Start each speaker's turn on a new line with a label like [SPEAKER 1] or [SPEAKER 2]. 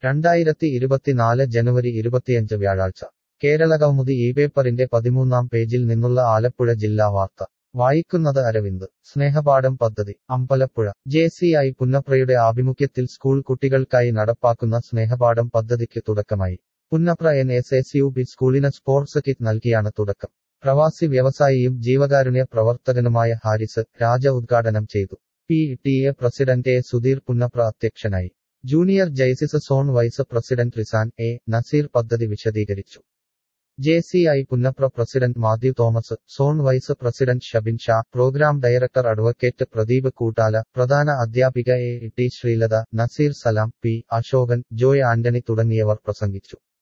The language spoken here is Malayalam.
[SPEAKER 1] രണ്ടായിരത്തി ഇരുപത്തിനാല് ജനുവരി ഇരുപത്തിയഞ്ച് വ്യാഴാഴ്ച കേരളകൗമുദി ഈ പേപ്പറിന്റെ പതിമൂന്നാം പേജിൽ നിന്നുള്ള ആലപ്പുഴ ജില്ലാ വാർത്ത വായിക്കുന്നത് അരവിന്ദ് സ്നേഹപാഠം പദ്ധതി അമ്പലപ്പുഴ ജെ സി ഐ പുന്നപ്രയുടെ ആഭിമുഖ്യത്തിൽ സ്കൂൾ കുട്ടികൾക്കായി നടപ്പാക്കുന്ന സ്നേഹപാഠം പദ്ധതിക്ക് തുടക്കമായി Punnapra N S S U B സ്കൂളിന് സ്പോർട്സ് കിറ്റ് നൽകിയാണ് തുടക്കം പ്രവാസി വ്യവസായിയും ജീവകാരുണ്യ പ്രവർത്തകനുമായ ഹാരിസ് രാജ ഉദ്ഘാടനം ചെയ്തു P T A president A Sudheer Punnapra അധ്യക്ഷനായി junior Jaycees zone vice president Rizan A Nazeer പദ്ധതി വിശദീകരിച്ചു J C I Punnapra president Mathew Thomas zone vice president Shabin Shah programme director advocate Pradeep Koottala പ്രധാന അധ്യാപിക A T Sreelatha Nazeer Salam P Ashokan Joy Antony തുടങ്ങിയവർ പ്രസംഗിച്ചു